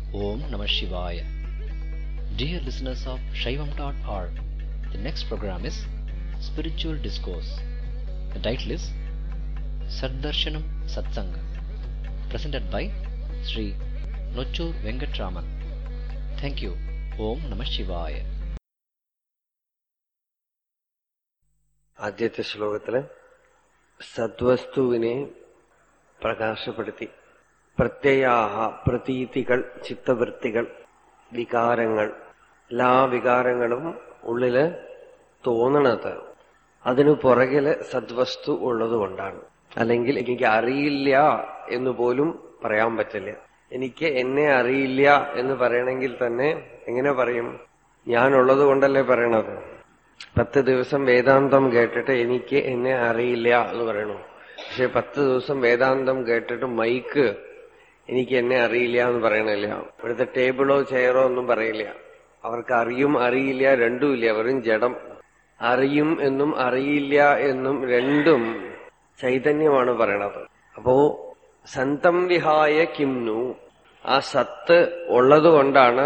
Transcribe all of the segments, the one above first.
Om Namah Shivaya. Dear listeners of Shaivam.org, the next program is Spiritual Discourse. The title is Saddarshanam Satsanga, presented by Sri Nochur Venkatraman. Thank you. Om Namah Shivaya. ആദ്യത്തെ ശ്ലോകത്തില് സദ്വസ്തുവിനെ പ്രകാശപ്പെടുത്തി പ്രത്യയാഹ പ്രതീതികൾ ചിത്തവൃത്തികൾ വികാരങ്ങൾ എല്ലാ വികാരങ്ങളും ഉള്ളില് തോന്നണത് അതിനു പുറകില് സദ്വസ്തു ഉള്ളതുകൊണ്ടാണ് അല്ലെങ്കിൽ എനിക്ക് അറിയില്ല എന്ന് പോലും പറയാൻ പറ്റില്ല എനിക്ക് എന്നെ അറിയില്ല എന്ന് പറയണമെങ്കിൽ തന്നെ എങ്ങനെ പറയും ഞാനുള്ളത് കൊണ്ടല്ലേ പറയണത് പത്ത് ദിവസം വേദാന്തം കേട്ടിട്ട് എനിക്ക് എന്നെ അറിയില്ല എന്ന് പറയണു പക്ഷെ പത്ത് ദിവസം വേദാന്തം കേട്ടിട്ട് മൈക്ക് എനിക്ക് എന്നെ അറിയില്ല എന്ന് പറയണില്ല ഇവിടുത്തെ ടേബിളോ ചെയറോ ഒന്നും പറയില്ല അവർക്ക് അറിയും അറിയില്ല രണ്ടുമില്ല വെറും ജഡം അറിയും എന്നും അറിയില്ല എന്നും രണ്ടും ചൈതന്യമാണ് പറയണത് അപ്പോ സന്തം വിഹായ കിംനു ആ സത്ത് ഉള്ളതുകൊണ്ടാണ്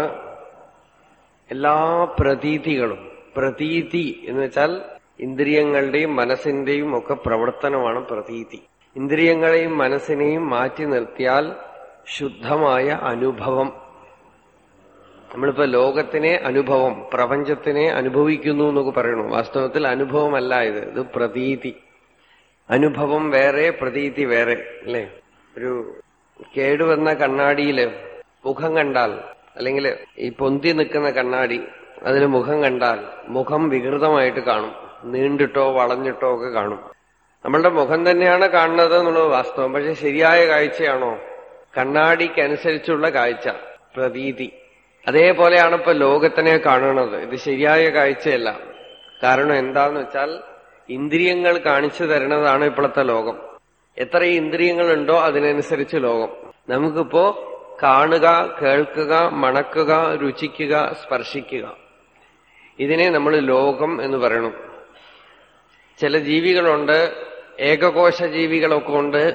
എല്ലാ പ്രതീതികളും പ്രതീതി എന്ന് വെച്ചാൽ ഇന്ദ്രിയങ്ങളുടെയും മനസ്സിന്റെയും ഒക്കെ പ്രവർത്തനമാണ് പ്രതീതി ഇന്ദ്രിയങ്ങളെയും മനസ്സിനെയും മാറ്റി നിർത്തിയാൽ ശുദ്ധമായ അനുഭവം നമ്മളിപ്പോ ലോകത്തിനെ അനുഭവം പ്രപഞ്ചത്തിനെ അനുഭവിക്കുന്നു എന്നൊക്കെ പറയണു വാസ്തവത്തിൽ അനുഭവമല്ല ഇത് ഇത് പ്രതീതി അനുഭവം വേറെ പ്രതീതി വേറെ അല്ലേ ഒരു കേടുവന്ന കണ്ണാടിയില് മുഖം കണ്ടാൽ അല്ലെങ്കിൽ ഈ പൊന്തി നിൽക്കുന്ന കണ്ണാടി അതിൽ മുഖം കണ്ടാൽ മുഖം വികൃതമായിട്ട് കാണും നീണ്ടിട്ടോ വളഞ്ഞിട്ടോ ഒക്കെ കാണും നമ്മളുടെ മുഖം തന്നെയാണ് കാണുന്നത് എന്നുള്ളത് വാസ്തവം പക്ഷെ ശരിയായ കാഴ്ചയാണോ കണ്ണാടിക്കനുസരിച്ചുള്ള കാഴ്ച പ്രതീതി അതേപോലെയാണ് ഇപ്പൊ ലോകത്തിനെ കാണുന്നത് ഇത് ശരിയായ കാഴ്ചയല്ല കാരണം എന്താന്ന് വെച്ചാൽ ഇന്ദ്രിയങ്ങൾ കാണിച്ചു തരുന്നതാണ് ഇപ്പോഴത്തെ ലോകം എത്ര ഇന്ദ്രിയങ്ങളുണ്ടോ അതിനനുസരിച്ച് ലോകം നമുക്കിപ്പോ കാണുക കേൾക്കുക മണക്കുക രുചിക്കുക സ്പർശിക്കുക ഇതിനെ നമ്മൾ ലോകം എന്ന് പറയണം ചില ജീവികളുണ്ട് ഏകകോശ ജീവികളൊക്കെ ഉണ്ട്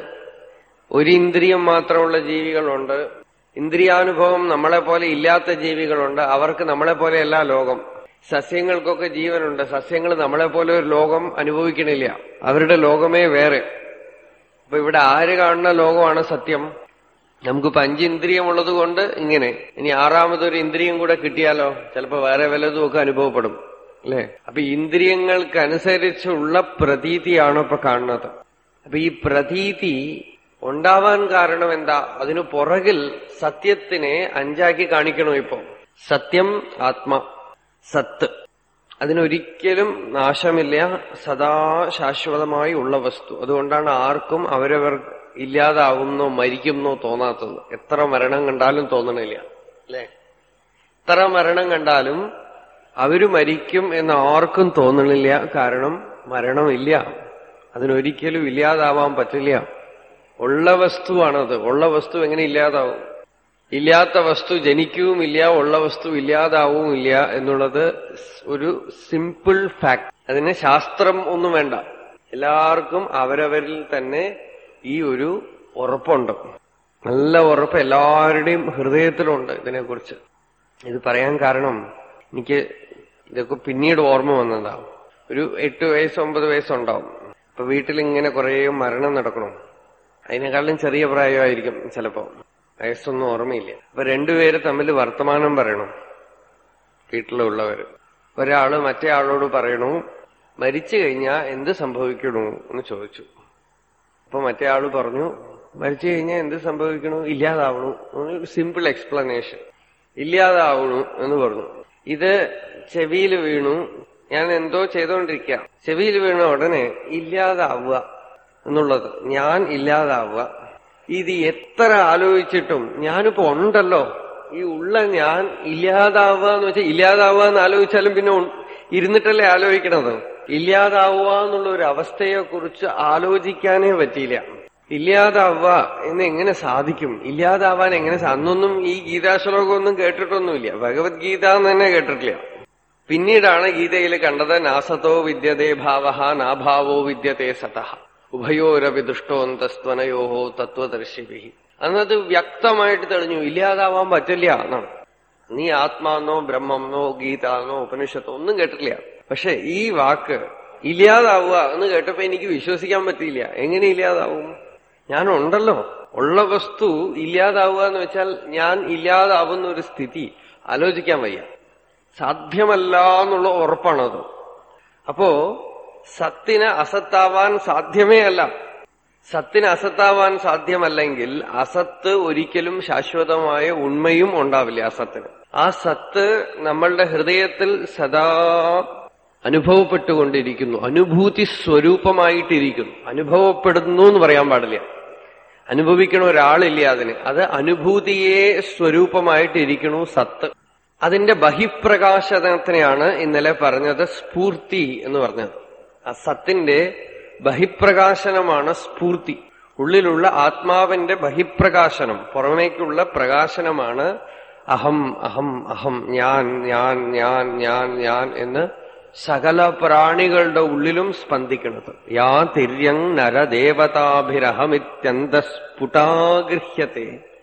ഒരു ഇന്ദ്രിയം മാത്രമുള്ള ജീവികളുണ്ട് ഇന്ദ്രിയാനുഭവം നമ്മളെ പോലെ ഇല്ലാത്ത ജീവികളുണ്ട് അവർക്ക് നമ്മളെ പോലെയല്ല ലോകം സസ്യങ്ങൾക്കൊക്കെ ജീവനുണ്ട് സസ്യങ്ങൾ നമ്മളെ പോലെ ഒരു ലോകം അനുഭവിക്കണില്ല അവരുടെ ലോകമേ വേറെ അപ്പൊ ഇവിടെ ആര് കാണുന്ന ലോകമാണ് സത്യം നമുക്കിപ്പോ അഞ്ച് ഇന്ദ്രിയം ഉള്ളത് കൊണ്ട് ഇങ്ങനെ ഇനി ആറാമതൊരു ഇന്ദ്രിയം കൂടെ കിട്ടിയാലോ ചിലപ്പോ വേറെ വല്ലതും ഒക്കെ അനുഭവപ്പെടും അല്ലെ അപ്പൊ ഇന്ദ്രിയങ്ങൾക്കനുസരിച്ചുള്ള പ്രതീതിയാണ് ഇപ്പൊ കാണുന്നത് അപ്പൊ ഈ പ്രതീതി ഉണ്ടാവാൻ കാരണം എന്താ അതിനു പുറകിൽ സത്യത്തിനെ അഞ്ചാക്കി കാണിക്കണോ ഇപ്പോ സത്യം ആത്മ സത്ത് അതിനൊരിക്കലും നാശമില്ല സദാ ശാശ്വതമായി ഉള്ള വസ്തു അതുകൊണ്ടാണ് ആർക്കും അവരവർ ഇല്ലാതാവുന്നോ മരിക്കുന്നോ തോന്നാത്തത് എത്ര മരണം കണ്ടാലും തോന്നണില്ല അല്ലെ എത്ര മരണം കണ്ടാലും അവര് മരിക്കും എന്ന് ആർക്കും തോന്നണില്ല കാരണം മരണമില്ല അതിനൊരിക്കലും ഇല്ലാതാവാൻ പറ്റില്ല ഉള്ള വസ്തുവാണത് ഉള്ള വസ്തു എങ്ങനെ ഇല്ലാതാവും ഇല്ലാത്ത വസ്തു ജനിക്കുകയുമില്ല ഉള്ള വസ്തു ഇല്ലാതാവുമില്ല എന്നുള്ളത് ഒരു സിമ്പിൾ ഫാക്ട് അതിന് ശാസ്ത്രം ഒന്നും വേണ്ട എല്ലാവർക്കും അവരവരിൽ തന്നെ ഈ ഒരു ഉറപ്പുണ്ട് നല്ല ഉറപ്പ് എല്ലാവരുടെയും ഹൃദയത്തിലുണ്ട് ഇതിനെക്കുറിച്ച് ഇത് പറയാൻ കാരണം എനിക്ക് ഇതൊക്കെ പിന്നീട് ഓർമ്മ വന്നതാവും ഒരു എട്ട് വയസ്സ് ഒമ്പത് വയസ്സുണ്ടാവും അപ്പൊ വീട്ടിൽ ഇങ്ങനെ കുറേ മരണം നടക്കണം അതിനേക്കാളും ചെറിയ പ്രായമായിരിക്കും ചിലപ്പോ വയസ്സൊന്നും ഓർമ്മയില്ല അപ്പൊ രണ്ടുപേര് തമ്മിൽ വർത്തമാനം പറയണം വീട്ടിലുള്ളവര് ഒരാള് മറ്റേ ആളോട് പറയണു മരിച്ചു കഴിഞ്ഞാൽ എന്ത് സംഭവിക്കണു എന്ന് ചോദിച്ചു അപ്പൊ മറ്റേ ആള് പറഞ്ഞു മരിച്ചു കഴിഞ്ഞാൽ എന്ത് സംഭവിക്കണു ഇല്ലാതാവണു സിമ്പിൾ എക്സ്പ്ലനേഷൻ ഇല്ലാതാവണു എന്ന് പറഞ്ഞു ഇത് ചെവിയിൽ വീണു ഞാൻ എന്തോ ചെയ്തോണ്ടിരിക്കുക ചെവിയിൽ വീണ ഉടനെ ഇല്ലാതാവുക എന്നുള്ളത് ഞാൻ ഇല്ലാതാവുക ഇത് എത്ര ആലോചിച്ചിട്ടും ഞാനിപ്പോ ഉണ്ടല്ലോ ഈ ഉള്ള ഞാൻ ഇല്ലാതാവുക എന്ന് വെച്ചാൽ ഇല്ലാതാവുക എന്ന് ആലോചിച്ചാലും പിന്നെ ഇരുന്നിട്ടല്ലേ ആലോചിക്കണത് ഇല്ലാതാവുക എന്നുള്ള ഒരു അവസ്ഥയെ കുറിച്ച് ആലോചിക്കാനേ പറ്റിയില്ല ഇല്ലാതാവുക എന്ന് എങ്ങനെ സാധിക്കും ഇല്ലാതാവാൻ എങ്ങനെ അന്നൊന്നും ഈ ഗീതാശ്ലോകമൊന്നും കേട്ടിട്ടൊന്നുമില്ല ഭഗവത്ഗീത എന്ന് തന്നെ കേട്ടിട്ടില്ല പിന്നീടാണ് ഗീതയിൽ കണ്ടത് നാസതോ വിദ്യതേ ഭാവ നാഭാവോ വിദ്യതേ സതഃ ഉഭയോരവി ദുഷ്ടോന്തസ്ത്വനയോഹോ തത്വദർശിഭി അന്നത് വ്യക്തമായിട്ട് തെളിഞ്ഞു ഇല്ലാതാവാൻ പറ്റില്ല എന്നാണ് നീ ആത്മാന്നോ ബ്രഹ്മമെന്നോ ഗീതാന്നോ ഉപനിഷത്തോ ഒന്നും കേട്ടിട്ടില്ല പക്ഷെ ഈ വാക്ക് ഇല്ലാതാവുക എന്ന് കേട്ടപ്പോ എനിക്ക് വിശ്വസിക്കാൻ പറ്റിയില്ല എങ്ങനെ ഇല്ലാതാവും ഞാനുണ്ടല്ലോ ഉള്ള വസ്തു ഇല്ലാതാവുക എന്ന് വെച്ചാൽ ഞാൻ ഇല്ലാതാവുന്ന ഒരു സ്ഥിതി ആലോചിക്കാൻ വയ്യ സാധ്യമല്ല എന്നുള്ള ഉറപ്പാണത് അപ്പോ സത്തിന് അസത്താവാൻ സാധ്യമേ അല്ല സത്തിന് അസത്താവാൻ സാധ്യമല്ലെങ്കിൽ അസത്ത് ഒരിക്കലും ശാശ്വതമായ ഉണ്മയും ഉണ്ടാവില്ല അസത്തിന് ആ സത്ത് നമ്മളുടെ ഹൃദയത്തിൽ സദാ അനുഭവപ്പെട്ടുകൊണ്ടിരിക്കുന്നു അനുഭൂതി സ്വരൂപമായിട്ടിരിക്കുന്നു അനുഭവപ്പെടുന്നു എന്ന് പറയാൻ പാടില്ല അനുഭവിക്കണ ഒരാളില്ല അതിന് അത് അനുഭൂതിയെ സ്വരൂപമായിട്ടിരിക്കണു സത്ത് അതിന്റെ ബഹിപ്രകാശനത്തിനെയാണ് ഇന്നലെ പറഞ്ഞത് സ്ഫൂർത്തി എന്ന് പറഞ്ഞത് ആ സത്തിന്റെ ബഹിപ്രകാശനമാണ് സ്ഫൂർത്തി ഉള്ളിലുള്ള ആത്മാവിന്റെ ബഹിപ്രകാശനം പുറമേക്കുള്ള പ്രകാശനമാണ് അഹം അഹം അഹം ഞാൻ ഞാൻ ഞാൻ ഞാൻ ഞാൻ എന്ന് സകല പ്രാണികളുടെ ഉള്ളിലും സ്പന്ദിക്കുന്നത് യാ തിര്യങ് നരദേവതാഭിരഹമിത്യന്തസ്ഫുടാഗൃഹ്യത്തെ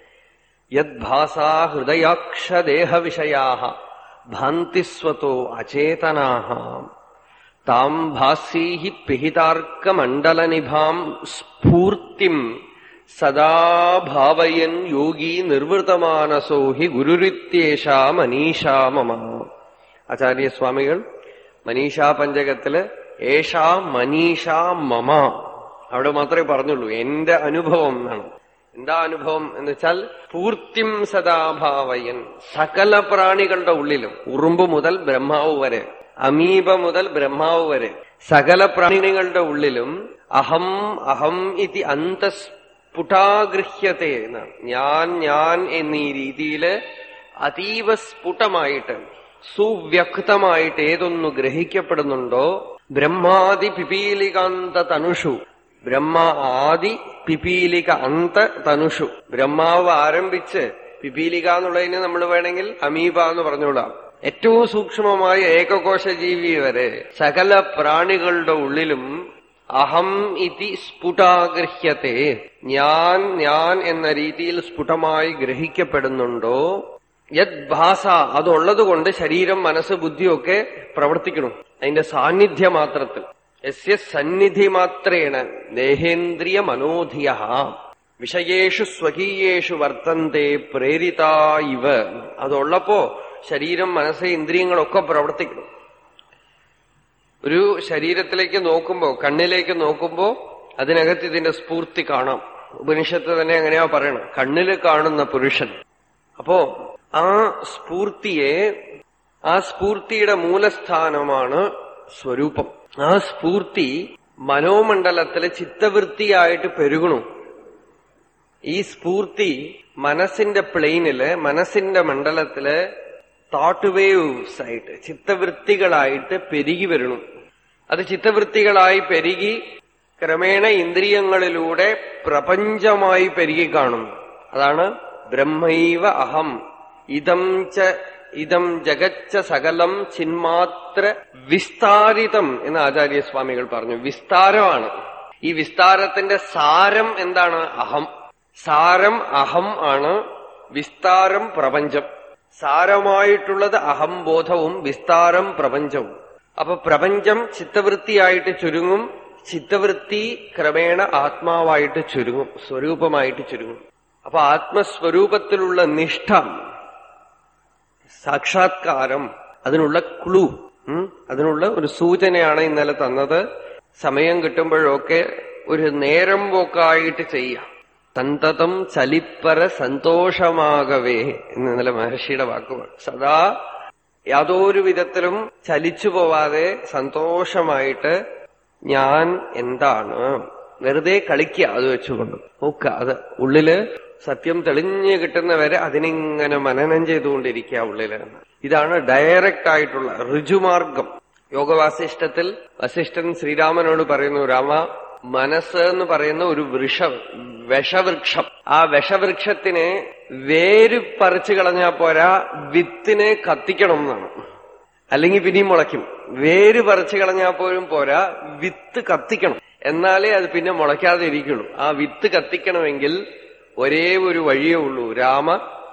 യദ്ഭാസാ ഹൃദയാക്ഷദേഹവിഷയാ ഭാന്തി സ്വതോ അചേതനാഹ താം ഭാസീ പിഹിതാർക്കമണ്ഡലനിഭാം സ്ഫൂർത്തിം സദാ ഭാവയൻ യോഗി നിർവൃതമാനസോ ഹി ഗുരുരിത്യേഷാ മനീഷാ മമ ആചാര്യസ്വാമികൾ മനീഷാ പഞ്ചകത്തില് ഏഷാ മനീഷാ മമ അവിടെ മാത്രമേ പറഞ്ഞുള്ളൂ എന്റെ അനുഭവം എന്നാണ് എന്താ അനുഭവം എന്ന് വെച്ചാൽ പൂർത്തിം സദാഭാവയൻ സകല പ്രാണികളുടെ ഉള്ളിലും ഉറുമ്പ് മുതൽ ബ്രഹ്മാവ് വരെ അമീബ മുതൽ ബ്രഹ്മാവ് വരെ സകല പ്രാണികളുടെ ഉള്ളിലും അഹം അഹം ഇതി അന്തസ്ഫുടാഗൃഹ്യത്തെ എന്നാണ് ഞാൻ ഞാൻ എന്നീ രീതിയില് അതീവ സ്ഫുടമായിട്ട് സുവ്യക്തമായിട്ട് ഏതൊന്നു ഗ്രഹിക്കപ്പെടുന്നുണ്ടോ ബ്രഹ്മാദി പിപീലികാന്ത തനുഷു ബ്രഹ്മ ആദി പിപീലിക അന്ത തനുഷു ബ്രഹ്മാവ് ആരംഭിച്ച് പിപീലിക എന്നുള്ളതിന് നമ്മൾ വേണമെങ്കിൽ അമീബ എന്ന് പറഞ്ഞോളാം ഏറ്റവും സൂക്ഷ്മമായ ഏകകോശ ജീവി വരെ സകല പ്രാണികളുടെ ഉള്ളിലും അഹം ഇതി സ്ഫുടാഗൃഹ്യത്തെ ഞാൻ ഞാൻ എന്ന രീതിയിൽ സ്ഫുടമായി ഗ്രഹിക്കപ്പെടുന്നുണ്ടോ യത് ഭാഷ അതുള്ളത് കൊണ്ട് ശരീരം മനസ്സ് ബുദ്ധിയൊക്കെ പ്രവർത്തിക്കണം അതിന്റെ സാന്നിധ്യ മാത്രത്തിൽ യസ്യ സന്നിധി മാത്രേണ ദേഹേന്ദ്രിയ മനോധിയ വിഷയേഷു സ്വകീയേഷു വർത്തന്തെ പ്രേരിത ഇവ അതുള്ളപ്പോ ശരീരം മനസ്സ് ഇന്ദ്രിയങ്ങളൊക്കെ പ്രവർത്തിക്കണം ഒരു ശരീരത്തിലേക്ക് നോക്കുമ്പോ കണ്ണിലേക്ക് നോക്കുമ്പോ അതിനകത്ത് ഇതിന്റെ സ്ഫൂർത്തി കാണാം ഉപനിഷത്ത് തന്നെ അങ്ങനെയാ പറയണം കണ്ണില് കാണുന്ന പുരുഷൻ അപ്പോ ആ സ്ഫൂർത്തിയെ ആ സ്ഫൂർത്തിയുടെ മൂലസ്ഥാനമാണ് സ്വരൂപം ആ സ്ഫൂർത്തി മനോമണ്ഡലത്തിലെ ചിത്തവൃത്തിയായിട്ട് പെരുകണു ഈ സ്ഫൂർത്തി മനസ്സിന്റെ പ്ലെയിനില് മനസ്സിന്റെ മണ്ഡലത്തില് തോട്ട് വേവ്സ് ആയിട്ട് ചിത്തവൃത്തികളായിട്ട് പെരുകി വരണം അത് ചിത്തവൃത്തികളായി പെരുകി ക്രമേണ ഇന്ദ്രിയങ്ങളിലൂടെ പ്രപഞ്ചമായി പെരുകി കാണുന്നു അതാണ് ബ്രഹ്മൈവ അഹം ഇതം ച ഇതം ജഗച്ച സകലം ചിന്മാത്ര വിസ്താരിതം എന്ന് ആചാര്യസ്വാമികൾ പറഞ്ഞു വിസ്താരമാണ് ഈ വിസ്താരത്തിന്റെ സാരം എന്താണ് അഹം സാരം അഹം ആണ് വിസ്താരം പ്രപഞ്ചം സാരമായിട്ടുള്ളത് അഹംബോധവും വിസ്താരം പ്രപഞ്ചവും അപ്പൊ പ്രപഞ്ചം ചിത്തവൃത്തിയായിട്ട് ചുരുങ്ങും ചിത്തവൃത്തി ക്രമേണ ആത്മാവായിട്ട് ചുരുങ്ങും സ്വരൂപമായിട്ട് ചുരുങ്ങും അപ്പൊ ആത്മസ്വരൂപത്തിലുള്ള നിഷ്ഠ സാക്ഷാത്കാരം അതിനുള്ള ക്ലൂ ഉം, അതിനുള്ള ഒരു സൂചനയാണ് ഇന്നലെ തന്നത് സമയം കിട്ടുമ്പോഴൊക്കെ ഒരു നേരം പോക്കായിട്ട് ചെയ്യാം സന്തതം ചലിപ്പര സന്തോഷമാകവേ എന്ന് ഇന്നലെ മഹർഷിയുടെ വാക്കുകൾ സദാ യാതൊരു വിധത്തിലും ചലിച്ചു പോവാതെ സന്തോഷമായിട്ട് ഞാൻ എന്താണ് വെറുതെ കളിക്കുക അത് വെച്ചുകൊണ്ട് നോക്കുക അത് ഉള്ളില് സത്യം തെളിഞ്ഞു കിട്ടുന്നവരെ അതിനിങ്ങനെ മനനം ചെയ്തുകൊണ്ടിരിക്കുക ഉള്ളില് ഇതാണ് ഡയറക്റ്റ് ആയിട്ടുള്ള ഋജുമാർഗം യോഗവാസിഷ്ടത്തിൽ വസിഷ്ഠൻ ശ്രീരാമനോട് പറയുന്നു രാമ മനസ്സ് എന്ന് പറയുന്ന ഒരു വൃഷ വിഷവൃക്ഷം ആ വിഷവൃക്ഷത്തിനെ വേര് പറിച്ചു കളഞ്ഞാൽ പോരാ വിത്തിനെ കത്തിക്കണം എന്നാണ് അല്ലെങ്കിൽ പിന്നെയും മുളയ്ക്കും വേര് പറിച്ചു കളഞ്ഞാൽ പോലും പോരാ വിത്ത് കത്തിക്കണം എന്നാലേ അത് പിന്നെ മുളയ്ക്കാതെ ഇരിക്കുള്ളൂ ആ വിത്ത് കത്തിക്കണമെങ്കിൽ ഒരേ ഒരു വഴിയേ ഉള്ളൂ രാമ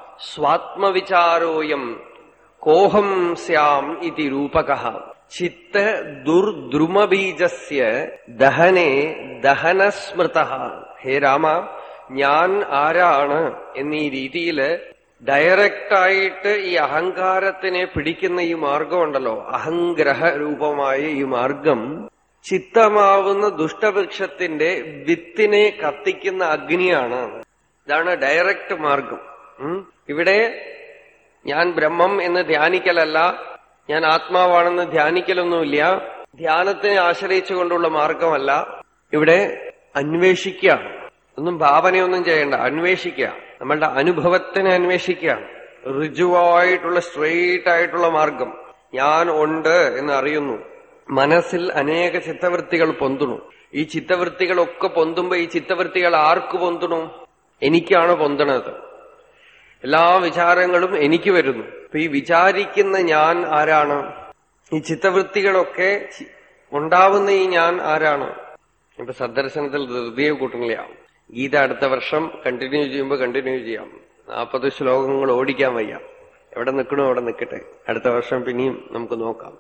സ്വാത്മവിചാരോയം കോഹം സ്യാം ഇതി രൂപക ചിത്ത ദുർദ്രുമബീജസ്യ ദഹനെ ദഹനസ്മൃത ഹേ രാമ ഞാൻ ആരാണ് എന്നീ രീതിയില് ഡയറക്റ്റായിട്ട് ഈ അഹങ്കാരത്തിനെ പിടിക്കുന്ന ഈ മാർഗമുണ്ടല്ലോ അഹംഗ്രഹ രൂപമായ ഈ മാർഗം ചിത്തമാവുന്ന ദുഷ്ടവൃക്ഷത്തിന്റെ വിത്തിനെ കത്തിക്കുന്ന അഗ്നിയാണ് ഇതാണ് ഡയറക്റ്റ് മാർഗം ഉം. ഇവിടെ ഞാൻ ബ്രഹ്മം എന്ന് ധ്യാനിക്കലല്ല ഞാൻ ആത്മാവാണെന്ന് ധ്യാനിക്കലൊന്നുമില്ല ധ്യാനത്തിനെ ആശ്രയിച്ചുകൊണ്ടുള്ള മാർഗമല്ല ഇവിടെ അന്വേഷിക്കുക ഒന്നും ഭാവനയൊന്നും ചെയ്യണ്ട അന്വേഷിക്കുക നമ്മളുടെ അനുഭവത്തിനെ അന്വേഷിക്കുക ഋജുവായിട്ടുള്ള സ്ട്രെയിറ്റ് ആയിട്ടുള്ള മാർഗം ഞാൻ ഉണ്ട് എന്ന് അറിയുന്നു മനസ്സിൽ അനേക ചിത്തവൃത്തികൾ പൊന്തുണു ഈ ചിത്തവൃത്തികളൊക്കെ പൊന്തുമ്പോ ഈ ചിത്തവൃത്തികൾ ആർക്ക് പൊന്തുണു എനിക്കാണ് പൊന്തണത് എല്ലാ വിചാരങ്ങളും എനിക്ക് വരുന്നു അപ്പൊ ഈ വിചാരിക്കുന്ന ഞാൻ ആരാണ് ഈ ചിത്തവൃത്തികളൊക്കെ ചി- ഉണ്ടാവുന്ന ഈ ഞാൻ ആരാണ് ഇപ്പൊ സന്ദർശനത്തിൽ ധൃതിയെ കൂട്ടുന്നില്ല ഗീത അടുത്ത വർഷം കണ്ടിന്യൂ ചെയ്യുമ്പോൾ കണ്ടിന്യൂ ചെയ്യാം നാൽപ്പത് ശ്ലോകങ്ങൾ ഓടിക്കാൻ വയ്യ എവിടെ നിൽക്കണോ അവിടെ നിൽക്കട്ടെ അടുത്ത വർഷം പിന്നെയും നമുക്ക് നോക്കാം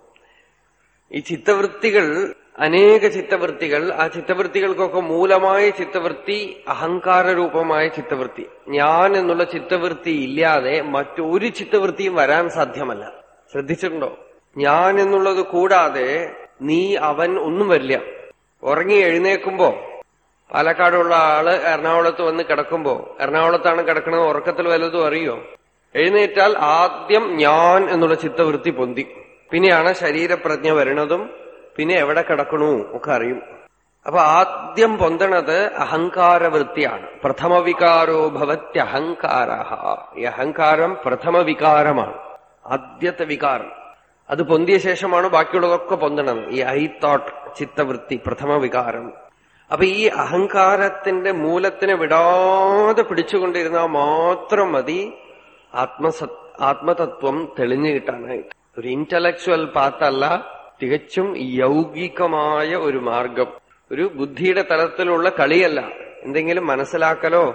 ഈ ചിത്തവൃത്തികൾ അനേക ചിത്തവൃത്തികൾ ആ ചിത്തവൃത്തികൾക്കൊക്കെ മൂലമായ ചിത്തവൃത്തി അഹങ്കാര രൂപമായ ചിത്തവൃത്തി ഞാൻ എന്നുള്ള ചിത്തവൃത്തി ഇല്ലാതെ മറ്റൊരു ചിത്തവൃത്തിയും വരാൻ സാധ്യമല്ല ശ്രദ്ധിച്ചിട്ടുണ്ടോ ഞാൻ എന്നുള്ളത് കൂടാതെ നീ അവൻ ഒന്നും വരില്ല ഉറങ്ങി എഴുന്നേക്കുമ്പോ പാലക്കാടുള്ള ആള് എറണാകുളത്ത് വന്ന് കിടക്കുമ്പോ എറണാകുളത്താണ് കിടക്കുന്നത് ഉറക്കത്തിൽ വല്ലതും അറിയോ എഴുന്നേറ്റാൽ ആദ്യം ഞാൻ എന്നുള്ള ചിത്തവൃത്തി പൊന്തി പിന്നെയാണ് ശരീരപ്രജ്ഞ വരണതും പിന്നെ എവിടെ കിടക്കണു ഒക്കെ അറിയും അപ്പൊ ആദ്യം പൊന്തണത് അഹങ്കാരവൃത്തിയാണ് പ്രഥമ വികാരോ ഭവത്യഹങ്കാര ഈ അഹങ്കാരം പ്രഥമ വികാരമാണ് ആദ്യത്തെ വികാരം അത് പൊന്തിയ ശേഷമാണ് ബാക്കിയുള്ളതൊക്കെ പൊന്തണത് ഈ ഐ തോട്ട് ചിത്തവൃത്തി പ്രഥമ വികാരം അപ്പൊ ഈ അഹങ്കാരത്തിന്റെ മൂലത്തിനെ വിടാതെ പിടിച്ചുകൊണ്ടിരുന്നാൽ മാത്രം മതി ആത്മസത് ആത്മതത്വം തെളിഞ്ഞു കിട്ടാനായിട്ട് ഒരു ഇന്റലക്ച്വൽ പാത്തല്ല തികച്ചും യൗകികമായ ഒരു മാർഗം ഒരു ബുദ്ധിയുടെ തലത്തിലുള്ള കളിയല്ല എന്തെങ്കിലും മനസ്സിലാക്കലോ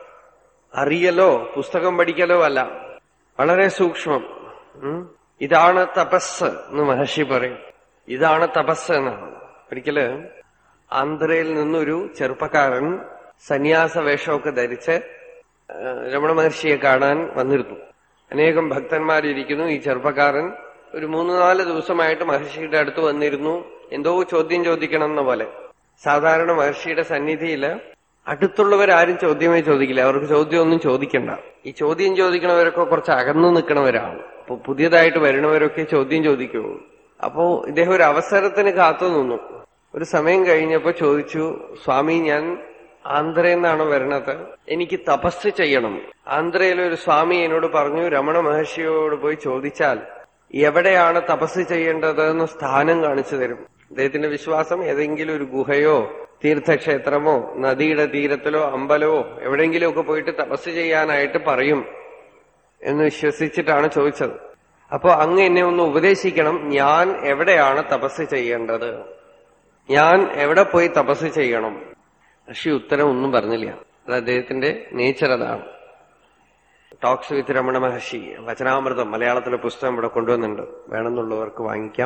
അറിയലോ പുസ്തകം പഠിക്കലോ അല്ല വളരെ സൂക്ഷ്മം ഉം. ഇതാണ് തപസ് എന്ന് മഹർഷി പറയും ഇതാണ് തപസ് എന്നാണ് ഒരിക്കല് ആന്ധ്രയിൽ നിന്നൊരു ചെറുപ്പക്കാരൻ സന്യാസ വേഷമൊക്കെ ധരിച്ച് ആ, രമണ മഹർഷിയെ കാണാൻ വന്നിരുന്നു അനേകം ഭക്തന്മാരിയ്ക്കുന്നു ഈ ചെറുപ്പക്കാരൻ ഒരു മൂന്ന് നാല് ദിവസമായിട്ട് മഹർഷിയുടെ അടുത്ത് വന്നിരുന്നു എന്തോ ചോദ്യം ചോദിക്കണം എന്ന പോലെ സാധാരണ മഹർഷിയുടെ സന്നിധിയില് അടുത്തുള്ളവരാരും ചോദ്യമേ ചോദിക്കില്ല അവർക്ക് ചോദ്യമൊന്നും ചോദിക്കണ്ട ഈ ചോദ്യം ചോദിക്കണവരൊക്കെ കുറച്ച് അകന്നു നിൽക്കണവരാണ് അപ്പൊ പുതിയതായിട്ട് വരുന്നവരൊക്കെ ചോദ്യം ചോദിക്കുള്ളൂ അപ്പോ ഇദ്ദേഹം ഒരു അവസരത്തിന് കാത്തു നിന്നു ഒരു സമയം കഴിഞ്ഞപ്പോ ചോദിച്ചു സ്വാമി ഞാൻ ആന്ധ്രയിൽ നിന്നാണ് വരണത് എനിക്ക് തപസ് ചെയ്യണം ആന്ധ്രയിലെ ഒരു സ്വാമി എന്നോട് പറഞ്ഞു രമണ മഹർഷിയോട് പോയി ചോദിച്ചാൽ എവിടെയാണ് തപസ് ചെയ്യേണ്ടത് എന്ന് സ്ഥാനം കാണിച്ചു തരും അദ്ദേഹത്തിന്റെ വിശ്വാസം ഏതെങ്കിലും ഒരു ഗുഹയോ തീർത്ഥക്ഷേത്രമോ നദിയുടെ തീരത്തിലോ അമ്പലമോ എവിടെയെങ്കിലുമൊക്കെ പോയിട്ട് തപസ് ചെയ്യാനായിട്ട് പറയും എന്ന് വിശ്വസിച്ചിട്ടാണ് ചോദിച്ചത് അപ്പോ അങ്ങ് എന്നെ ഒന്ന് ഉപദേശിക്കണം ഞാൻ എവിടെയാണ് തപസ് ചെയ്യേണ്ടത് ഞാൻ എവിടെ പോയി തപസ് ചെയ്യണം ഋഷി ഉത്തരം ഒന്നും പറഞ്ഞില്ല അത് അദ്ദേഹത്തിന്റെ നേച്ചർ അതാണ് ടോക്സ് വിത്ത് രമണ മഹർഷി വചനാമൃതം മലയാളത്തിലെ പുസ്തകം ഇവിടെ കൊണ്ടുവന്നിട്ടുണ്ട് വേണമെന്നുള്ളവർക്ക് വാങ്ങിക്കാം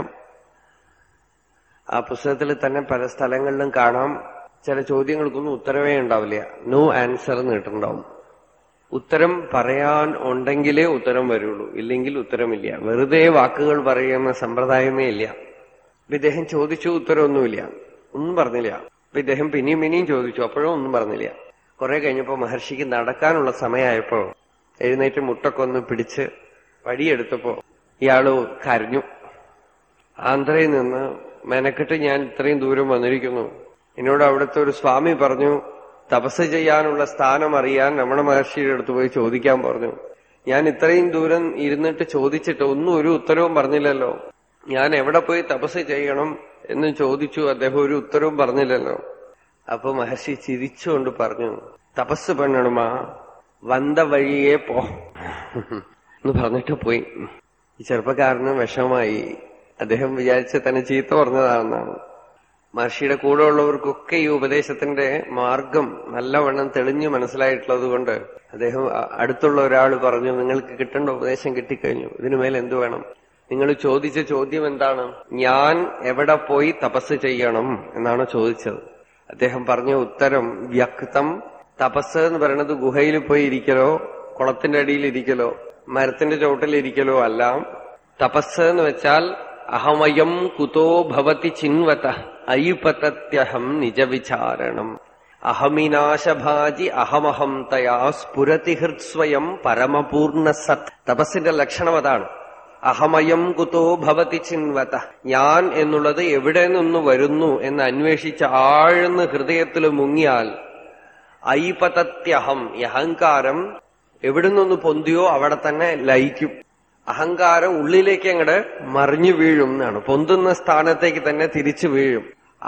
ആ പുസ്തകത്തിൽ തന്നെ പല സ്ഥലങ്ങളിലും കാണാം ചില ചോദ്യങ്ങൾക്കൊന്നും ഉത്തരവേ ഉണ്ടാവില്ല നോ ആൻസർ എന്ന് കിട്ടുന്നുണ്ടാവും ഉത്തരം പറയാൻ ഉണ്ടെങ്കിലേ ഉത്തരം വരുള്ളൂ ഇല്ലെങ്കിൽ ഉത്തരമില്ല വെറുതെ വാക്കുകൾ പറയുന്ന സമ്പ്രദായമേ ഇല്ല അപ്പൊ ഇദ്ദേഹം ചോദിച്ചു ഉത്തരമൊന്നുമില്ല ഒന്നും പറഞ്ഞില്ല അപ്പൊ ഇദ്ദേഹം പിന്നെയും പിന്നെയും ചോദിച്ചു അപ്പോഴും ഒന്നും പറഞ്ഞില്ല കുറെ കഴിഞ്ഞപ്പോ മഹർഷിക്ക് നടക്കാനുള്ള സമയമായപ്പോ എഴുന്നേറ്റ് മുട്ടൊക്കെ ഒന്ന് പിടിച്ച് വടിയെടുത്തപ്പോ ഇയാള് കരഞ്ഞു ആന്ധ്രയിൽ നിന്ന് മെനക്കെട്ട് ഞാൻ ഇത്രയും ദൂരം വന്നിരിക്കുന്നു എന്നോട് അവിടുത്തെ ഒരു സ്വാമി പറഞ്ഞു തപസ് ചെയ്യാനുള്ള സ്ഥാനം അറിയാൻ രമണ മഹർഷിയുടെ അടുത്ത് പോയി ചോദിക്കാൻ പറഞ്ഞു ഞാൻ ഇത്രയും ദൂരം ഇരുന്നിട്ട് ചോദിച്ചിട്ട് ഒന്നും ഒരു ഉത്തരവും പറഞ്ഞില്ലല്ലോ ഞാൻ എവിടെ പോയി തപസ് ചെയ്യണം എന്ന് ചോദിച്ചു അദ്ദേഹം ഒരു ഉത്തരവും പറഞ്ഞില്ലല്ലോ അപ്പൊ മഹർഷി ചിരിച്ചുകൊണ്ട് പറഞ്ഞു തപസ് പണ്ണണമാ വந்த വഴിയേ പോ എന്ന് പറഞ്ഞിട്ട് പോയി ഈ ചെറുപ്പക്കാരന് വിഷമമായി അദ്ദേഹം വിചാരിച്ച് തന്നെ ചീത്ത പറഞ്ഞതാണെന്നാണ് മഹർഷിയുടെ കൂടെ ഉള്ളവർക്കൊക്കെ ഈ ഉപദേശത്തിന്റെ മാർഗം നല്ലവണ്ണം തെളിഞ്ഞു മനസ്സിലായിട്ടുള്ളത് കൊണ്ട് അദ്ദേഹം അ- അടുത്തുള്ള ഒരാൾ പറഞ്ഞു നിങ്ങൾക്ക് കിട്ടേണ്ട ഉപദേശം കിട്ടിക്കഴിഞ്ഞു ഇതിനു മേൽ എന്തു വേണം നിങ്ങൾ ചോദിച്ച ചോദ്യം എന്താണ് ഞാൻ എവിടെ പോയി തപസ് ചെയ്യണം എന്നാണ് ചോദിച്ചത് അദ്ദേഹം പറഞ്ഞ ഉത്തരം വ്യക്തം തപസ് എന്ന് പറയുന്നത് ഗുഹയിൽ പോയി ഇരിക്കലോ കുളത്തിന്റെ അടിയിൽ ഇരിക്കലോ മരത്തിന്റെ ചോട്ടിൽ ഇരിക്കലോ അല്ല തപസ് എന്ന് വെച്ചാൽ അഹമയം കുതോ ഭവതി ചിൻവത അയുപതത്യഹം നിജവിചാരണം അഹമിനാശഭാജി അഹമഹം തയാ സ്ഫുരതി ഹൃത്സ്വയം പരമപൂർണ സത് തപസ്സിന്റെ ലക്ഷണം അതാണ് അഹമയം കുതോ ഭവതി ചിൻവത ഞാൻ എന്നുള്ളത് എവിടെ നിന്ന് വരുന്നു എന്ന് അന്വേഷിച്ച് ആഴ്ന്ന് ഹൃദയത്തിൽ മുങ്ങിയാൽ ഐപതത്യഹം ഈ അഹങ്കാരം എവിടെ നിന്ന് പൊന്തിയോ അവിടെ തന്നെ ലയിക്കും അഹങ്കാരം ഉള്ളിലേക്ക് അങ്ങോട്ട് മറിഞ്ഞു വീഴും എന്നാണ് പൊന്തുന്ന സ്ഥാനത്തേക്ക് തന്നെ തിരിച്ചു വീഴും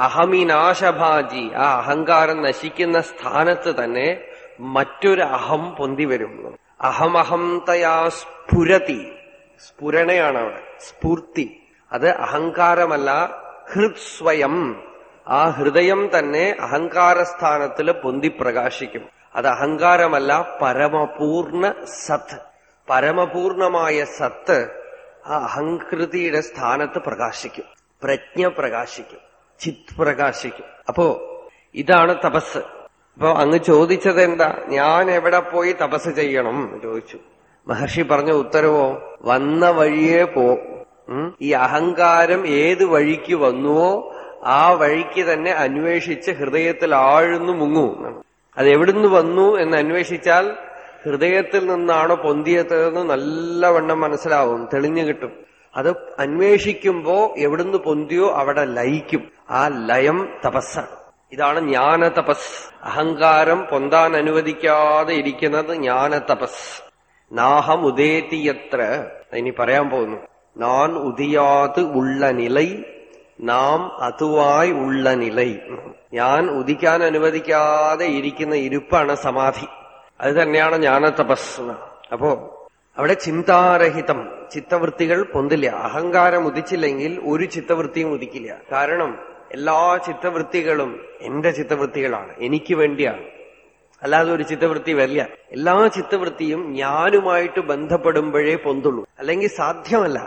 അഹമിനാശഭാജി ആ അഹങ്കാരം നശിക്കുന്ന സ്ഥാനത്ത് തന്നെ മറ്റൊരു അഹം പൊന്തി വരും അഹമഹം തയാ സ്ഫുരതി സ്ഫുരണയാണ് അവിടെ സ്ഫൂർത്തി അത് അഹങ്കാരമല്ല ഹൃത്സ്വയം ആ ഹൃദയം തന്നെ അഹങ്കാരസ്ഥാനത്തിൽ പൊന്തി പ്രകാശിക്കും അത് അഹങ്കാരമല്ല പരമപൂർണ സത്ത് പരമപൂർണമായ സത്ത് ആ അഹങ്കൃതിയുടെ സ്ഥാനത്ത് പ്രകാശിക്കും പ്രജ്ഞ പ്രകാശിക്കും ചിത് പ്രകാശിക്കും അപ്പോ ഇതാണ് തപസ് അപ്പോ അങ്ങ് ചോദിച്ചത് എന്താ ഞാൻ എവിടെ പോയി തപസ് ചെയ്യണം എന്ന് ചോദിച്ചു മഹർഷി പറഞ്ഞ ഉത്തരവോ വന്ന വഴിയേ പോ ഉം? ഈ അഹങ്കാരം ഏത് വഴിക്ക് വന്നുവോ ആ വഴിക്ക് തന്നെ അന്വേഷിച്ച് ഹൃദയത്തിൽ ആഴ്ന്നു മുങ്ങൂ എന്നാണ് അത് എവിടുന്ന് വന്നു എന്ന് അന്വേഷിച്ചാൽ ഹൃദയത്തിൽ നിന്നാണോ പൊന്തിയത് എന്ന് നല്ലവണ്ണം മനസ്സിലാവും തെളിഞ്ഞു കിട്ടും അത് അന്വേഷിക്കുമ്പോ എവിടുന്ന് പൊന്തിയോ അവിടെ ലയിക്കും ആ ലയം തപസ്സാണ് ഇതാണ് ജ്ഞാന തപസ് അഹങ്കാരം പൊന്താൻ അനുവദിക്കാതെ ഇരിക്കുന്നത് ജ്ഞാന തപസ് നാഹം ഉദേതിയത്ര ഇനി പറയാൻ പോകുന്നു നാൻ ഉദിയാത് ഉള്ള നിലൈ നാം അതുവായി ഉള്ള നിലൈ ഞാൻ ഉദിക്കാൻ അനുവദിക്കാതെ ഇരിക്കുന്ന ഇരുപ്പാണ് സമാധി അത് തന്നെയാണ് ജ്ഞാന തപസ് എന്ന്. അപ്പോ അവിടെ ചിന്താരഹിതം ചിത്തവൃത്തികൾ പൊന്തില്ല അഹങ്കാരം ഉദിച്ചില്ലെങ്കിൽ ഒരു ചിത്തവൃത്തിയും ഉദിക്കില്ല കാരണം എല്ലാ ചിത്തവൃത്തികളും എന്റെ ചിത്തവൃത്തികളാണ് എനിക്ക് വേണ്ടിയാണ് അല്ലാതെ ഒരു ചിത്തവൃത്തി വരില്ല എല്ലാ ചിത്തവൃത്തിയും ഞാനുമായിട്ട് ബന്ധപ്പെടുമ്പോഴേ പൊന്തുള്ളൂ അല്ലെങ്കിൽ സാധ്യമല്ല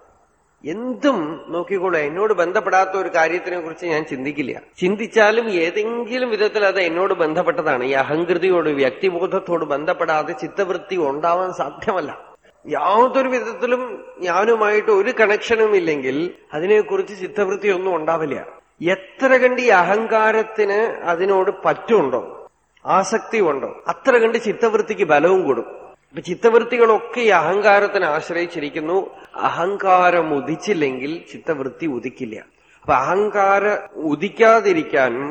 എന്തും നോക്കിക്കോളൂ എന്നോട് ബന്ധപ്പെടാത്ത ഒരു കാര്യത്തിനെ കുറിച്ച് ഞാൻ ചിന്തിക്കില്ല ചിന്തിച്ചാലും ഏതെങ്കിലും വിധത്തിൽ അത് എന്നോട് ബന്ധപ്പെട്ടതാണ് ഈ അഹങ്കൃതിയോട് വ്യക്തിബോധത്തോട് ബന്ധപ്പെടാതെ ചിത്തവൃത്തി ഉണ്ടാവാൻ സാധ്യമല്ല യാതൊരു വിധത്തിലും ഞാനുമായിട്ട് ഒരു കണക്ഷനും ഇല്ലെങ്കിൽ അതിനെക്കുറിച്ച് ചിത്തവൃത്തി ഒന്നും ഉണ്ടാവില്ല എത്ര കണ്ട് ഈ അഹങ്കാരത്തിന് അതിനോട് പറ്റുണ്ടോ ആസക്തി ഉണ്ടോ അത്ര കണ്ട് ചിത്തവൃത്തിക്ക് ബലവും കൂടും അപ്പൊ ചിത്തവൃത്തികളൊക്കെ ഈ അഹങ്കാരത്തിന് ആശ്രയിച്ചിരിക്കുന്നു അഹങ്കാരം ഉദിച്ചില്ലെങ്കിൽ ചിത്തവൃത്തി ഉദിക്കില്ല അപ്പൊ അഹങ്കാര ഉദിക്കാതിരിക്കാനും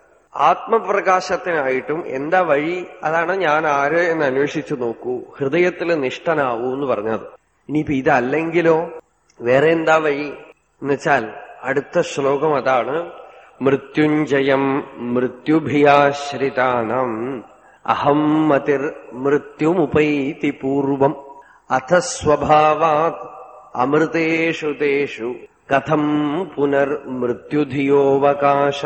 ആത്മപ്രകാശത്തിനായിട്ടും എന്താ വഴി അതാണ് ഞാൻ ആര് എന്ന് അന്വേഷിച്ചു നോക്കൂ ഹൃദയത്തിൽ നിഷ്ഠനാവൂ എന്ന് പറഞ്ഞത് ഇനിയിപ്പോ ഇതല്ലെങ്കിലോ വേറെ എന്താ വഴി എന്നുവെച്ചാൽ അടുത്ത ശ്ലോകം അതാണ് മൃത്യുഞ്ജയം മൃത്യുഭിയാശ്രിതാനം അഹം മതിർ മൃത്യുമുപൈതി പൂർവം അഥ സ്വഭാവാത് അമൃതേഷു തേഷു കഥം പുനർ മൃത്യുധിയോവകാശ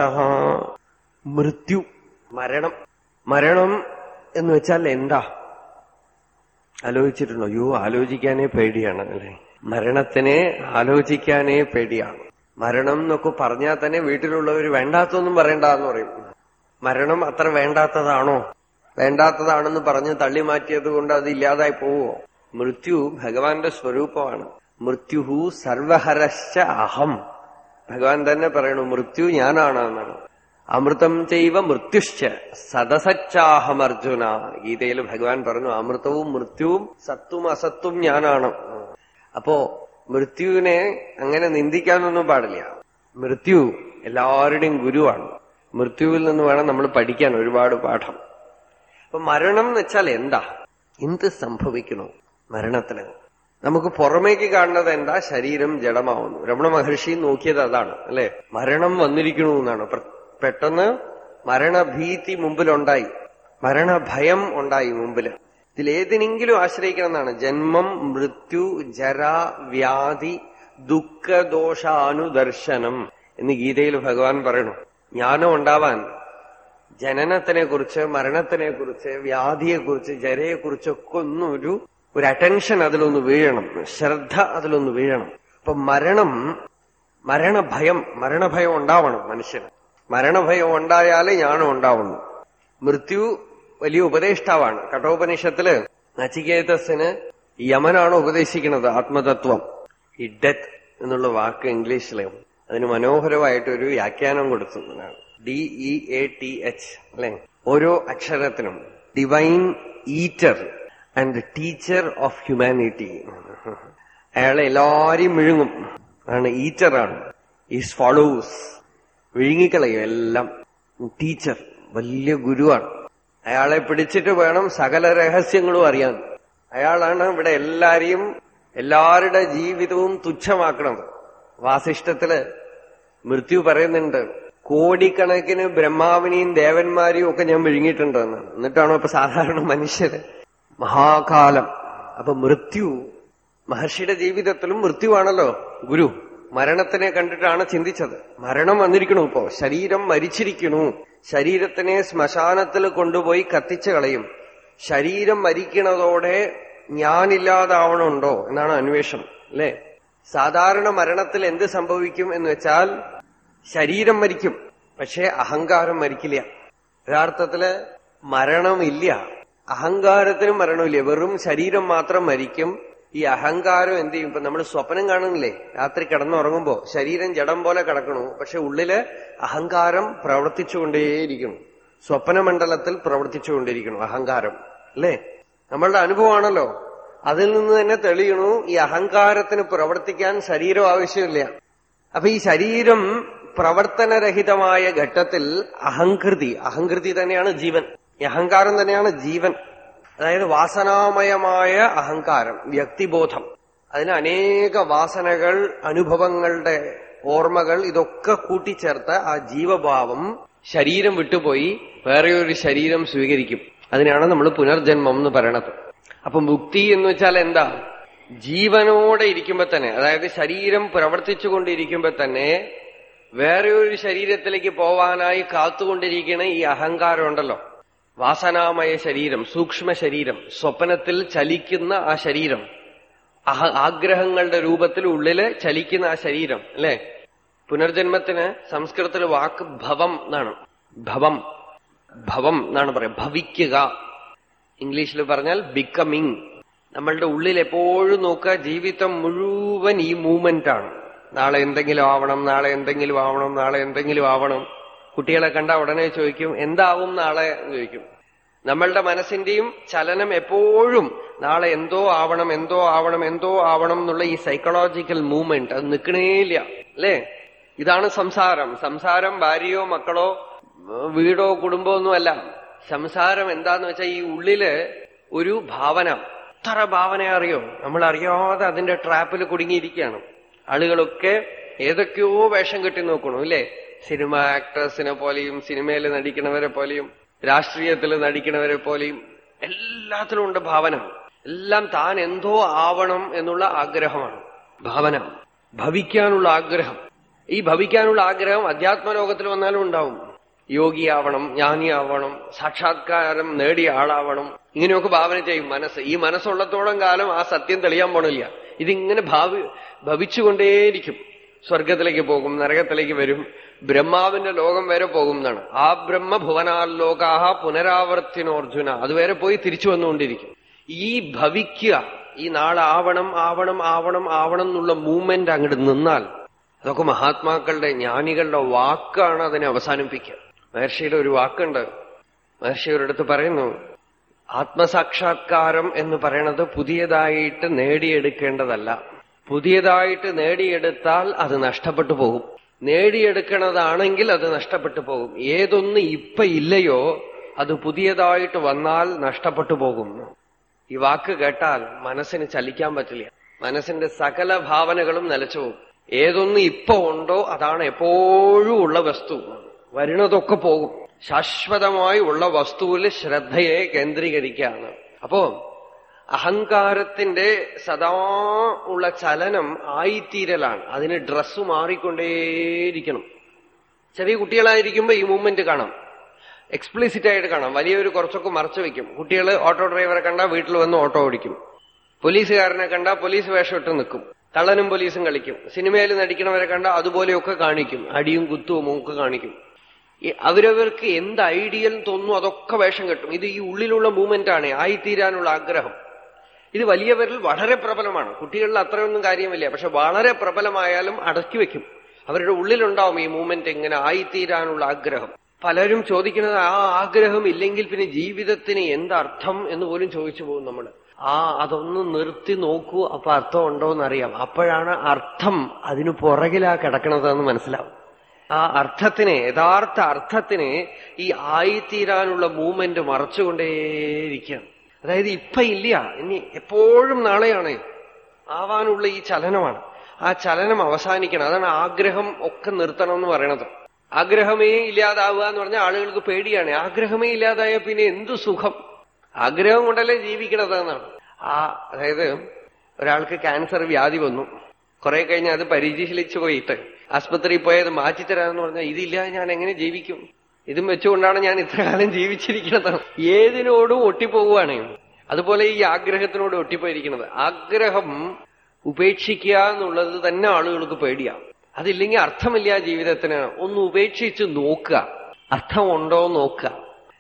മൃത്യു മരണം മരണം എന്ന് വെച്ചാൽ എന്താ ആലോചിച്ചിട്ടുണ്ടോ അയ്യോ ആലോചിക്കാനേ പേടിയാണ് അല്ലെ മരണത്തിനെ ആലോചിക്കാനേ പേടിയാണ് മരണം എന്നൊക്കെ പറഞ്ഞാൽ തന്നെ വീട്ടിലുള്ളവർ വേണ്ടാത്തൊന്നും പറയണ്ടെന്ന് പറയും മരണം അത്ര വേണ്ടാത്തതാണോ വേണ്ടാത്തതാണെന്ന് പറഞ്ഞ് തള്ളി മാറ്റിയത് കൊണ്ട് അത് ഇല്ലാതായി പോവോ മൃത്യു ഭഗവാന്റെ സ്വരൂപമാണ് മൃത്യുഹു സർവഹരശ്ച അഹം ഭഗവാൻ തന്നെ പറയണു മൃത്യു ഞാനാണ് എന്നാണ് അമൃതം ചെയ്വ മൃത്യുശ്ച സദസച്ചാഹം അർജുന ഗീതയിൽ ഭഗവാൻ പറഞ്ഞു അമൃതവും മൃത്യുവും സത്തും അസത്തും ഞാനാണ് അപ്പോ മൃത്യുവിനെ അങ്ങനെ നിന്ദിക്കാനൊന്നും പാടില്ല മൃത്യു എല്ലാവരുടെയും ഗുരുവാണ് മൃത്യുവിൽ നിന്ന് വേണം നമ്മൾ പഠിക്കാൻ ഒരുപാട് പാഠം അപ്പൊ മരണം എന്ന് വെച്ചാൽ എന്താ എന്ത് സംഭവിക്കണോ മരണത്തിന് നമുക്ക് പുറമേക്ക് കാണുന്നത് എന്താ ശരീരം ജഡമാവുന്നു രമണ മഹർഷി നോക്കിയത് അതാണ് അല്ലെ മരണം വന്നിരിക്കണു എന്നാണ് പ്ര- പെട്ടെന്ന് മരണഭീതി മുമ്പിലുണ്ടായി മരണഭയം ഉണ്ടായി മുമ്പില് ഇതിലേതിനെങ്കിലും ആശ്രയിക്കണം എന്നാണ് ജന്മം മൃത്യു ജര വ്യാധി ദുഃഖദോഷാനുദർശനം എന്ന് ഗീതയിൽ ഭഗവാൻ പറയണു ജ്ഞാനം ഉണ്ടാവാൻ ജനനത്തിനെ കുറിച്ച് മരണത്തിനെ കുറിച്ച് വ്യാധിയെ കുറിച്ച് ജരയെ കുറിച്ചൊക്കെ ഒന്നും ഒരു ഒരു അറ്റൻഷൻ അതിലൊന്ന് വീഴണം ശ്രദ്ധ അതിലൊന്ന് വീഴണം അപ്പൊ മരണം മരണഭയം മരണഭയം ഉണ്ടാവണം മനുഷ്യന് മരണഭയം ഉണ്ടായാലേ ജ്ഞാനം ഉണ്ടാവുന്നു മൃത്യു വലിയ ഉപദേഷ്ടാവാണ് കഠോപനിഷത്തില് നച്ചികേതസ്സിന് യമനാണ് ഉപദേശിക്കുന്നത് ആത്മതത്വം ഈ ഡെത്ത് എന്നുള്ള വാക്ക് ഇംഗ്ലീഷില് അതിന് മനോഹരമായിട്ടൊരു വ്യാഖ്യാനം കൊടുത്തു D E A T H അല്ലെ ഓരോ അക്ഷരത്തിനും divine eater and teacher of humanity അയാളെ എല്ലാരെയും വിഴുങ്ങും ആണ് ഈറ്ററാണ് ഈസ് ഫോളോവേഴ്സ് വിഴുങ്ങിക്കളയും എല്ലാം ടീച്ചർ വലിയ ഗുരുവാണ് അയാളെ പിടിച്ചിട്ട് വേണം സകല രഹസ്യങ്ങളും അറിയാൻ അയാളാണ് ഇവിടെ എല്ലാരെയും എല്ലാവരുടെ ജീവിതവും തുച്ഛമാക്കണത് വാസിഷ്ടത്തില് മൃത്യു പറയുന്നുണ്ട് കോടിക്കണക്കിന് ബ്രഹ്മാവിനെയും ദേവന്മാരെയും ഒക്കെ ഞാൻ വിഴുങ്ങിയിട്ടുണ്ടെന്ന് എന്നിട്ടാണോ ഇപ്പൊ സാധാരണ മനുഷ്യര് മഹാകാലം അപ്പൊ മൃത്യു മഹർഷിയുടെ ജീവിതത്തിലും മൃത്യുവാണല്ലോ ഗുരു മരണത്തിനെ കണ്ടിട്ടാണ് ചിന്തിച്ചത് മരണം വന്നിരിക്കണു ഇപ്പോ ശരീരം മരിച്ചിരിക്കണു ശരീരത്തിനെ ശ്മശാനത്തിൽ കൊണ്ടുപോയി കത്തിച്ചു കളയും ശരീരം മരിക്കണതോടെ ഞാനില്ലാതാവണുണ്ടോ എന്നാണ് അന്വേഷണം അല്ലെ സാധാരണ മരണത്തിൽ എന്ത് സംഭവിക്കും എന്ന് വെച്ചാൽ ശരീരം മരിക്കും പക്ഷെ അഹങ്കാരം മരിക്കില്ല യഥാർത്ഥത്തില് മരണമില്ല അഹങ്കാരത്തിനും മരണമില്ല വെറും ശരീരം മാത്രം മരിക്കും ഈ അഹങ്കാരം എന്ത് ചെയ്യും ഇപ്പൊ നമ്മൾ സ്വപ്നം കാണുന്നില്ലേ രാത്രി കിടന്നുറങ്ങുമ്പോ ശരീരം ജഡം പോലെ കിടക്കണു പക്ഷെ ഉള്ളില് അഹങ്കാരം പ്രവർത്തിച്ചുകൊണ്ടേയിരിക്കുന്നു സ്വപ്നമണ്ഡലത്തിൽ പ്രവർത്തിച്ചുകൊണ്ടിരിക്കുന്നു അഹങ്കാരം അല്ലേ നമ്മളുടെ അനുഭവമാണല്ലോ അതിൽ നിന്ന് തന്നെ തെളിയണു ഈ അഹങ്കാരത്തിന് പ്രവർത്തിക്കാൻ ശരീരം ആവശ്യമില്ല അപ്പൊ ഈ ശരീരം പ്രവർത്തനരഹിതമായ ഘട്ടത്തിൽ അഹങ്കൃതി അഹങ്കൃതി തന്നെയാണ് ജീവൻ ഈ അഹങ്കാരം തന്നെയാണ് ജീവൻ അതായത് വാസനാമയമായ അഹങ്കാരം വ്യക്തിബോധം അതിന് അനേക വാസനകൾ അനുഭവങ്ങളുടെ ഓർമ്മകൾ ഇതൊക്കെ കൂട്ടിച്ചേർത്ത് ആ ജീവഭാവം ശരീരം വിട്ടുപോയി വേറെ ഒരു ശരീരം സ്വീകരിക്കും അതിനാണ് നമ്മൾ പുനർജന്മം എന്ന് പറയണത് അപ്പൊ മുക്തി എന്ന് വെച്ചാൽ എന്താ ജീവനോടെ ഇരിക്കുമ്പോ തന്നെ അതായത് ശരീരം പ്രവർത്തിച്ചുകൊണ്ടിരിക്കുമ്പോ തന്നെ വേറെ ഒരു ശരീരത്തിലേക്ക് പോവാനായി കാത്തുകൊണ്ടിരിക്കുന്ന ഈ അഹങ്കാരം ഉണ്ടല്ലോ വാസനാമയ ശരീരം സൂക്ഷ്മ ശരീരം സ്വപ്നത്തിൽ ചലിക്കുന്ന ആ ശരീരം അഹ ആഗ്രഹങ്ങളുടെ രൂപത്തിൽ ഉള്ളില് ചലിക്കുന്ന ആ ശരീരം അല്ലെ പുനർജന്മത്തിന് സംസ്കൃതത്തിൽ വാക്ക് ഭവം എന്നാണ് ഭവം ഭവം എന്നാണ് പറയാം ഭവിക്കുക ഇംഗ്ലീഷിൽ പറഞ്ഞാൽ ബിക്കമിങ് നമ്മളുടെ ഉള്ളിൽ എപ്പോഴും നോക്കുക ജീവിതം മുഴുവൻ ഈ മൂവ്മെന്റ് ആണ് നാളെ എന്തെങ്കിലും ആവണം നാളെ എന്തെങ്കിലും ആവണം നാളെ എന്തെങ്കിലും ആവണം കുട്ടികളെ കണ്ട ഉടനെ ചോദിക്കും എന്താവും നാളെ എന്ന് ചോദിക്കും നമ്മളുടെ മനസ്സിന്റെയും ചലനം എപ്പോഴും നാളെ എന്തോ ആവണം എന്തോ ആവണം എന്തോ ആവണം എന്നുള്ള ഈ സൈക്കോളജിക്കൽ മൂവ്മെന്റ് അത് നിൽക്കണേയില്ല അല്ലേ ഇതാണ് സംസാരം സംസാരം ഭാര്യയോ മക്കളോ വീടോ കുടുംബമോ ഒന്നുമല്ല സംസാരം എന്താന്ന് വെച്ചാൽ ഈ ഉള്ളില് ഒരു ഭാവന എത്ര ഭാവന അറിയോ നമ്മൾ അറിയാതെ അതിന്റെ ട്രാപ്പിൽ കുടുങ്ങിയിരിക്കുകയാണ് ആളുകളൊക്കെ ഏതൊക്കെയോ വേഷം കെട്ടി നോക്കണു അല്ലേ സിനിമ ആക്ടേഴ്സിനെ പോലെയും സിനിമയിൽ നടിക്കണവരെ പോലെയും രാഷ്ട്രീയത്തിൽ നടിക്കണവരെ പോലെയും എല്ലാത്തിലും ഉണ്ട് ഭാവന എല്ലാം താൻ എന്തോ ആവണം എന്നുള്ള ആഗ്രഹമാണ് ഭാവന ഭവിക്കാനുള്ള ആഗ്രഹം ഈ ഭവിക്കാനുള്ള ആഗ്രഹം അധ്യാത്മലോകത്തിൽ വന്നാലും ഉണ്ടാവും യോഗിയാവണം ജ്ഞാനിയാവണം സാക്ഷാത്കാരം നേടിയ ആളാവണം ഇങ്ങനെയൊക്കെ ഭാവന ചെയ്യും മനസ്സ് ഈ മനസ്സുള്ളത്തോളം കാലം ആ സത്യം തെളിയാൻ പോണില്ല ഇതിങ്ങനെ ഭാവി ഭവിച്ചുകൊണ്ടേയിരിക്കും സ്വർഗത്തിലേക്ക് പോകും നരകത്തിലേക്ക് വരും ബ്രഹ്മാവിന്റെ ലോകം വരെ പോകും എന്നാണ് ആ ബ്രഹ്മ ഭുവനാലോകാഹ പുനരാവർത്തിനോർജുന അതുവരെ പോയി തിരിച്ചു വന്നുകൊണ്ടിരിക്കും ഈ ഭവിക്കുക ഈ നാളെ ആവണം ആവണം ആവണം ആവണം എന്നുള്ള മൂവ്മെന്റ് അങ്ങോട്ട് നിന്നാൽ അതൊക്കെ മഹാത്മാക്കളുടെ ജ്ഞാനികളുടെ വാക്കാണ് അതിനെ അവസാനിപ്പിക്കുക മഹർഷിയുടെ ഒരു വാക്കുണ്ട് മഹർഷി ഒരിടത്ത് പറയുന്നു ആത്മസാക്ഷാത്കാരം എന്ന് പറയണത് പുതിയതായിട്ട് നേടിയെടുക്കേണ്ടതല്ല പുതിയതായിട്ട് നേടിയെടുത്താൽ അത് നഷ്ടപ്പെട്ടു പോകും നേടിയെടുക്കണതാണെങ്കിൽ അത് നഷ്ടപ്പെട്ടു പോകും ഏതൊന്ന് ഇപ്പൊ ഇല്ലയോ അത് പുതിയതായിട്ട് വന്നാൽ നഷ്ടപ്പെട്ടു പോകും ഈ വാക്ക് കേട്ടാൽ മനസ്സിന് ചലിക്കാൻ പറ്റില്ല മനസ്സിന്റെ സകല ഭാവനകളും നിലച്ചു പോകും ഏതൊന്ന് ഇപ്പൊ ഉണ്ടോ അതാണ് എപ്പോഴും ഉള്ള വസ്തു വരുന്നതൊക്കെ പോകും ശാശ്വതമായി ഉള്ള വസ്തുവിൽ ശ്രദ്ധയെ കേന്ദ്രീകരിക്കുകയാണ് അപ്പോ അഹങ്കാരത്തിന്റെ സദാ ഉള്ള ചലനം ആയിത്തീരലാണ് അതിന് ഡ്രസ്സ് മാറിക്കൊണ്ടേയിരിക്കണം ചെറിയ കുട്ടികളായിരിക്കുമ്പോ ഈ മൂവ്മെന്റ് കാണാം എക്സ്പ്ലിസിറ്റ് ആയിട്ട് കാണാം വലിയൊരു കുറച്ചൊക്കെ മറച്ചു വെക്കും കുട്ടികൾ ഓട്ടോ ഡ്രൈവറെ കണ്ടാൽ വീട്ടിൽ വന്ന് ഓട്ടോ ഓടിക്കും പോലീസുകാരനെ കണ്ടാൽ പോലീസ് വേഷം ഇട്ട് നിൽക്കും കള്ളനും പോലീസും കളിക്കും സിനിമയിൽ നടിക്കണവരെ കണ്ടാൽ അതുപോലെയൊക്കെ കാണിക്കും അടിയും കുത്തുവും ഒക്കെ കാണിക്കും ഈ അവരവർക്ക് എന്ത് ഐഡിയൽ തോന്നുന്നു അതൊക്കെ വേഷം കെട്ടും ഇത് ഈ ഉള്ളിലുള്ള മൂവ്മെന്റ് ആണ് ആയിത്തീരാനുള്ള ആഗ്രഹം ഇത് വലിയവരിൽ വളരെ പ്രബലമാണ് കുട്ടികളിൽ അത്രയൊന്നും കാര്യമില്ല പക്ഷെ വളരെ പ്രബലമായാലും അടക്കി വെക്കും അവരുടെ ഉള്ളിലുണ്ടാവും ഈ മൂവ്മെന്റ് ഇങ്ങനെ ആയിത്തീരാനുള്ള ആഗ്രഹം പലരും ചോദിക്കുന്നത് ആ ആഗ്രഹം ഇല്ലെങ്കിൽ പിന്നെ ജീവിതത്തിന് എന്തർത്ഥം എന്ന് പോലും ചോദിച്ചു പോകും നമ്മൾ ആ അതൊന്ന് നിർത്തി നോക്കൂ അപ്പൊ അർത്ഥം ഉണ്ടോ എന്നറിയാം അപ്പോഴാണ് അർത്ഥം അതിനു പുറകിലാ കിടക്കണതെന്ന് മനസ്സിലാവും ആ അർത്ഥത്തിന് യഥാർത്ഥ അർത്ഥത്തിന് ഈ ആയിത്തീരാനുള്ള മൂവ്മെന്റ് മറച്ചുകൊണ്ടേയിരിക്കുകയാണ് അതായത് ഇപ്പൊ ഇല്ല ഇനി എപ്പോഴും നാളെയാണ് ആവാനുള്ള ഈ ചലനമാണ് ആ ചലനം അവസാനിക്കണം അതാണ് ആഗ്രഹം ഒക്കെ നിർത്തണം എന്ന് പറയണത് ആഗ്രഹമേ ഇല്ലാതാവുക എന്ന് പറഞ്ഞാൽ ആളുകൾക്ക് പേടിയാണ് ആഗ്രഹമേ ഇല്ലാതായ പിന്നെ എന്തു സുഖം ആഗ്രഹം കൊണ്ടല്ലേ ജീവിക്കണത് എന്നാണ് ആ അതായത് ഒരാൾക്ക് ക്യാൻസർ വ്യാധി വന്നു കുറെ കഴിഞ്ഞ് അത് പരിചീലിച്ചു പോയിട്ട് ആസ്പത്രിയിൽ പോയത് മാറ്റിത്തരാമെന്ന് പറഞ്ഞാൽ ഇതില്ല ഞാൻ എങ്ങനെ ജീവിക്കും ഇതും വെച്ചുകൊണ്ടാണ് ഞാൻ ഇത്ര കാലം ജീവിച്ചിരിക്കുന്നത് ഏതിനോടും ഒട്ടിപ്പോവുകയാണ് അതുപോലെ ഈ ആഗ്രഹത്തിനോട് ഒട്ടിപ്പോയിരിക്കുന്നത് ആഗ്രഹം ഉപേക്ഷിക്കുക എന്നുള്ളത് തന്നെ ആളുകൾക്ക് പേടിയാണ് അതില്ലെങ്കിൽ അർത്ഥമില്ല ജീവിതത്തിന് ഒന്ന് ഉപേക്ഷിച്ച് നോക്കുക അർത്ഥമുണ്ടോ നോക്കുക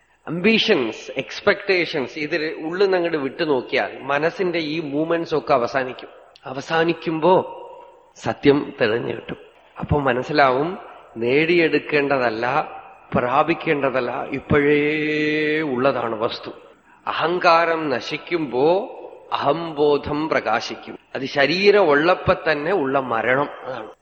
അംബീഷൻസ് എക്സ്പെക്ടേഷൻസ് ഇത് ഉള്ളിൽ നിന്നങ്ങോട്ട് വിട്ടു നോക്കിയാൽ മനസ്സിന്റെ ഈ മൂവ്മെന്റ്സ് ഒക്കെ അവസാനിക്കും അവസാനിക്കുമ്പോ സത്യം തെളിഞ്ഞു കിട്ടും അപ്പൊ മനസ്സിലാവും നേടിയെടുക്കേണ്ടതല്ല പ്രാപിക്കേണ്ടതല്ല ഇപ്പോഴേ ഉള്ളതാണ് വസ്തു അഹങ്കാരം നശിക്കുമ്പോ അഹംബോധം പ്രകാശിക്കും അത് ശരീരം ഉള്ളപ്പോ തന്നെ ഉള്ള മരണം അതാണ്